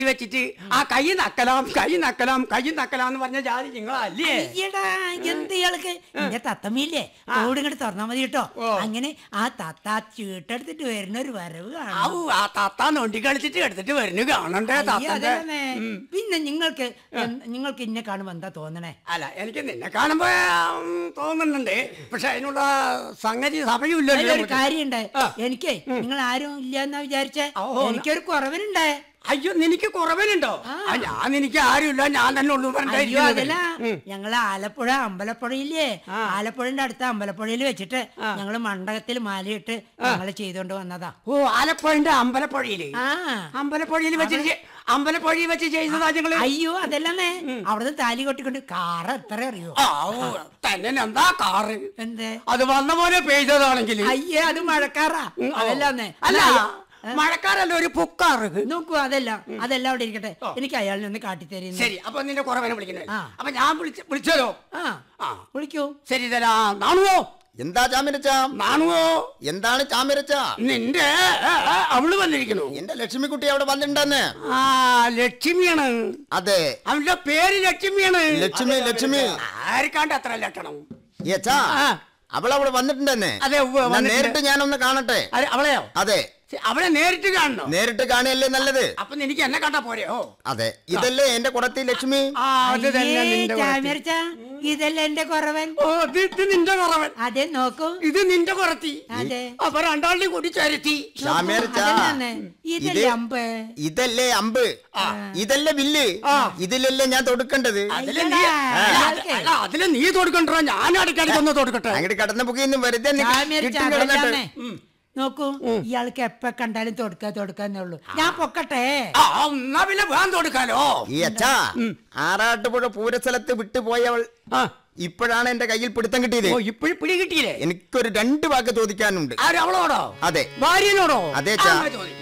വെച്ചിട്ട് ആ കൈ നക്കലാം കൈ നക്കലാം കൈ നക്കലാം എന്ന് പറഞ്ഞ ജാതി നിങ്ങളല്ലേ അയ്യടാ എന്ത് ഇയാൾക്ക് എന്റെ തത്തമ്മയില്ലേ ഓട് ഇങ്ങോട്ട് തുറന്നാ മതി കേട്ടോ അങ്ങനെ ആ തത്ത ചീട്ടെടുത്തിട്ട് വരുന്ന ഒരു വരവ് കാണാം ഔ ആ താത്ത നൊണ്ടി കളിച്ചിട്ട് എടുത്തിട്ട് വരുന്നു കാണണ്ടേ അയ്യോ, താത്തന്റെ അതല്ലേ. പിന്നെ നിങ്ങൾക്ക് എന്ത്- നിങ്ങൾക്ക് ഇന്നെ കാണുമ്പോ എന്താ തോന്നണേ അല്ല എനിക്ക് നിന്നെ കാണുമ്പോ ഉം, തോന്നുന്നുണ്ട് പക്ഷെ അതിനുള്ള സംഗതി സമയമില്ലല്ലോ അതിലൊരു നമുക്ക്. കാര്യണ്ട് ആ. എനിക്ക് നിങ്ങൾ ആരും ഇല്ല എന്നാ വിചാരിച്ചേ ഓ, എനിക്കൊരു കുറവിനുണ്ടേ അയ്യോ നിനക്ക് കുറവനുണ്ടോ ആ. ആ, ഞാൻ എനിക്ക് ആരുമില്ല ഞാൻ തന്നെ ഉള്ളൂ അയ്യോ പറഞ്ഞിരിക്കുന്നത്. അതല്ല ഉം. ഞങ്ങള് ആലപ്പുഴ അമ്പലപ്പുഴയില്ലേ ആ. ആലപ്പുഴന്റെ അടുത്ത അമ്പലപ്പുഴയിൽ വെച്ചിട്ട് ഞങ്ങള് മണ്ഡപത്തിൽ മാലയിട്ട് ഞങ്ങള് ചെയ്തോണ്ട് വന്നതാ ഓ ആലപ്പുഴന്റെ അമ്പലപ്പുഴയില് ആ അമ്പലപ്പുഴയിൽ വെച്ചിട്ട് അമ്പലപ്പുഴയിൽ വെച്ച് ചെയ്തതാ നിങ്ങള് അയ്യോ അതല്ലേ അവിടുന്ന് താലി കൊട്ടിക്കൊണ്ട് കാറ എത്ര അറിയോ ആ, ഓ, തന്നെ എന്താ കാറ് എന്തേ അത് വന്ന പോലെ പെയ്തതാണെങ്കിൽ അയ്യേ അത് മഴക്കാറാ അതല്ലാന്നേ അല്ല മഴക്കാരല്ല ഒരു പുക്കാറ് നോക്കൂ അതല്ല അതെല്ലാം അവിടെ ഇരിക്കട്ടെ എനിക്ക് അയാളിനെ ഒന്ന് കാട്ടിത്തരുന്നു ശരി അപ്പൊ നിന്റെ കുറവനെ വിളിക്കുന്നത് ആ. അപ്പൊ ഞാൻ വിളിച്ച വിളിച്ചല്ലോ ആ ആ വിളിക്കൂ ശരി തരാ നാണുവോ എന്താ ചാമിരച്ച നാണുവോ എന്താണ് ചാമിരച്ച നിന്റെ ആ, ആ, അവള് വന്നിരിക്കുന്നു എന്റെ ലക്ഷ്മിക്കുട്ടി അവിടെ വന്നിട്ടുണ്ടെന്ന് ആ ലക്ഷ്മിയാണ് അതെ അവളുടെ പേര് ലക്ഷ്മിയാണ് ലക്ഷ്മി ലക്ഷ്മി ആർക്കാണ്ട് അത്ര ലക്ഷണം ഏച്ചാ ആ. അവൾ അവിടെ വന്നിട്ടുണ്ടെന്ന് അതെ, ഉവ്വ് എന്നാ വന്നിട്ടുണ്ട്. നേരിട്ട് ഞാനൊന്ന് കാണട്ടെ അരെ, അവളെയോ അതെ ശരി, അവളെ നേരിട്ട് കാണണോ നേരിട്ട് കാണുകയല്ലേ നല്ലത് അപ്പൊ നിനക്ക് എന്നെ കണ്ടാ പോരെയോ അതെ ഇതല്ലേ എന്റെ കുടത്തി ലക്ഷ്മി ആ അത് തന്നെ നിന്റെ കുറത്തി. ചാമിയർച്ച ഇതല്ല എന്റെ കുറവൻ ഓ ഇത് ഇത് നിന്റെ കുറവൻ അതെ നോക്കൂ ഇത് നിന്റെ കുറത്തി അതെ അപ്പൊ രണ്ടാളിനെയും കൂടി ചരത്തി ചാമിയർച്ച അതല്ലാന്ന്. ഇതല്ലേ അമ്പ് ഇതല്ലേ അമ്പ് ഇതല്ലേ വില്ല് ഇതിലല്ലേ ഞാൻ തൊടുക്കേണ്ടത് അതില് നീ അയ്യടാ, അല്ല, ഇയാൾക്ക്. അല്ല, അതില് നീ തൊടുക്കണ്ടോ ഞാൻ അടിക്കടിക്ക് ഒന്ന് തൊടുക്കട്ടെ അങ്ങോട്ട് കടന്ന പുകയൊന്നും വെറുതെ നി- ചാമിയർച്ച കിട്ടും കിടന്നിട്ട് അതല്ലാന്നേ. നോക്കൂ ഇയാൾക്ക് എപ്പ കണ്ടാലും തൊടുക്ക തൊടുക്കാന്നേ ഉള്ളൂ ഞാൻ പൊക്കട്ടെ ആ എന്നാ പിന്നെ വേഗം തൊടുക്കാലോ ഈ അച്ഛാ ആറാട്ടുപുഴ പൂരസ്ഥലത്ത് വിട്ടുപോയവൾ ആ ഇപ്പോഴാണ് എന്റെ കയ്യിൽ പിടുത്തം കിട്ടിയത് ഓ ഇപ്പഴും പിടി കിട്ടിയില്ലേ എനിക്കൊരു രണ്ട് വാക്ക് ചോദിക്കാനുണ്ട് ആര് അവളോടോ അതെ ഭാര്യനോടോ അതെ, ആ, ചാ. എന്നാ ചോദിക്ക്.